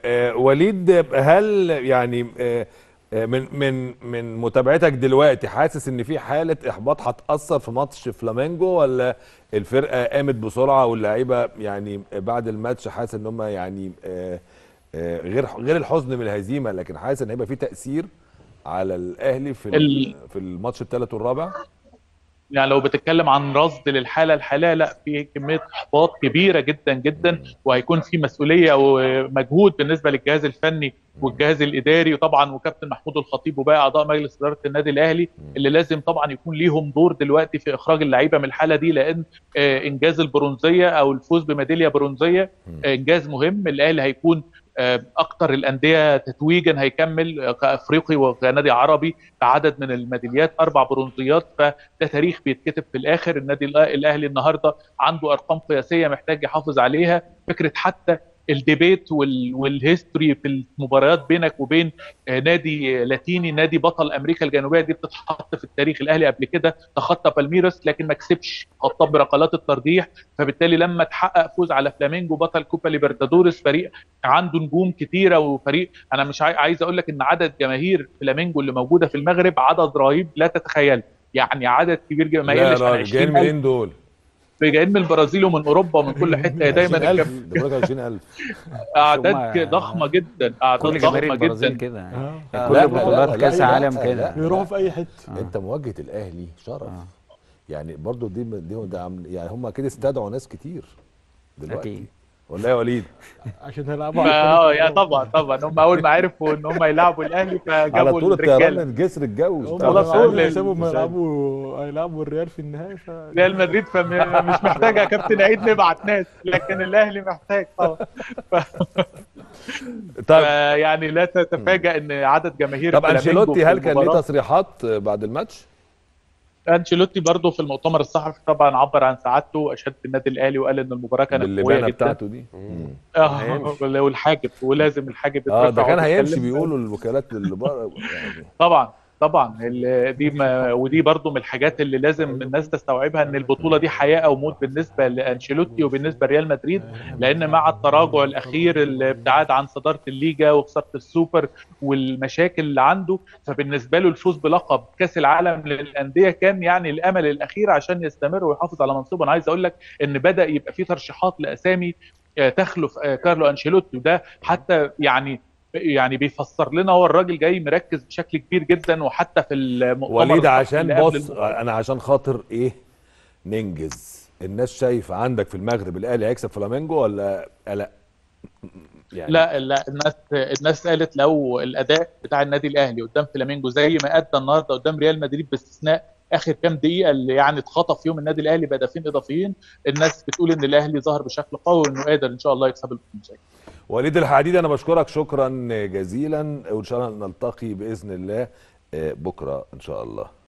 آه وليد هل يعني آه آه، من من من متابعتك دلوقتي حاسس ان في حاله احباط هتاثر في ماتش فلامينجو ولا الفرقه قامت بسرعه واللعيبه يعني بعد الماتش حاسس ان هم يعني آه، آه، غير غير الحزن من الهزيمه لكن حاسس ان هيبقى في تاثير على الاهلي في ال- ال- في الماتش الثالث والرابع يعني لو بتتكلم عن رصد للحاله الحاليه لا في كميه احباط كبيره جدا جدا وهيكون في مسؤوليه ومجهود بالنسبه للجهاز الفني والجهاز الاداري وطبعا وكابتن محمود الخطيب وباقي اعضاء مجلس اداره النادي الاهلي اللي لازم طبعا يكون ليهم دور دلوقتي في اخراج اللعيبه من الحاله دي لان آه، انجاز البرونزيه او الفوز بميداليه برونزيه آه، انجاز مهم الاهلي هيكون آه، اكتر الانديه تتويجا هيكمل آه، كافريقي وكنادي عربي بعدد من الميداليات اربع برونزيات فده تاريخ بيتكتب في الاخر النادي الأ- الاهلي النهارده عنده ارقام قياسيه محتاج يحافظ عليها فكره حتى الديبيت وال- والهيستوري في المباريات بينك وبين آه، نادي لاتيني نادي بطل امريكا الجنوبيه دي بتتحط في التاريخ الاهلي قبل كده تخطى بالميراس لكن ما كسبش خطاه بركلات الترجيح فبالتالي لما تحقق فوز على فلامينجو بطل كوبا ليبرتادوريس فريق عنده نجوم كتيره وفريق انا مش عاي- عايز اقول لك ان عدد جماهير فلامينجو اللي موجوده في المغرب عدد رهيب لا تتخيل يعني عدد كبير جدا ما لا يقلش عن راجل جايين 20000 منين دول؟ جايين من البرازيل ومن اوروبا ومن كل حته هي دايما 20000 الجم- ده بقول لك 20000 اعداد هم- ضخمه جدا اعداد كل جماهير ضخمه البرازيل جدا كده آه. يعني لا، كل لا، بطولات لا، كاس لا، عالم لا، كده بيروحوا في اي حته انت مواجهه الاهلي شرف آه. يعني برضو دي دي ده عم- يعني هم كده استدعوا ناس كتير دلوقتي أكيد. ولا إيه يا وليد عشان هيلعبوا فا- على اه التاني. يا طبعا طبعا هم اول ما عرفوا ان هم يلعبوا الاهلي على فجابوا طول الطيران الرجاله من جسر الجو هم على عاملين طول حسابهم مش هيلعبوا هيلعبوا الريال في النهائي ف ريال مدريد فمش محتاج يا كابتن عيد نبعت ناس لكن الاهلي محتاج طبعا طيب يعني لا تتفاجأ ان عدد جماهير طب فلامينجو انشيلوتي في هل كان ليه المباراة- تصريحات بعد الماتش؟ انشيلوتي برضه في المؤتمر الصحفي طبعا عبر عن سعادته واشاد بالنادي الاهلي وقال ان المباراه كانت قويه باللبانه جدا بتاعته دي اه والحاجب ولازم الحاجب اه ده يترفع كان هيمشي ويتكلم. بيقولوا الوكالات اللي بره يعني طبعا طبعا ال- دي ما ودي برضو من الحاجات اللي لازم الناس تستوعبها ان البطوله دي حياه او موت بالنسبه لانشيلوتي وبالنسبه لريال مدريد لان مع التراجع الاخير الابتعاد عن صداره الليجا وخساره السوبر والمشاكل اللي عنده فبالنسبه له الفوز بلقب كاس العالم للانديه كان يعني الامل الاخير عشان يستمر ويحافظ على منصبه انا عايز اقول لك ان بدا يبقى في ترشيحات لاسامي آه، تخلف آه، كارلو انشيلوتي وده حتى يعني يعني بيفسر لنا هو الراجل جاي مركز بشكل كبير جدا وحتى في المؤتمر وليد الصحفي عشان اللي قبل بص المباراة. انا عشان خاطر ايه ننجز الناس شايفه عندك في المغرب الاهلي هيكسب فلامينجو ولا لا يعني لا لا الناس الناس قالت لو الاداء بتاع النادي الاهلي قدام فلامينجو زي ما ادى النهارده قدام ريال مدريد باستثناء اخر كام دقيقه اللي يعني اتخطف فيهم النادي الاهلي بهدفين اضافيين الناس بتقول ان الاهلي ظهر بشكل قوي وانه قادر ان شاء الله يكسب البطوله وليد الحديد انا بشكرك شكرا جزيلا وان شاء الله نلتقي باذن الله آه، بكره ان شاء الله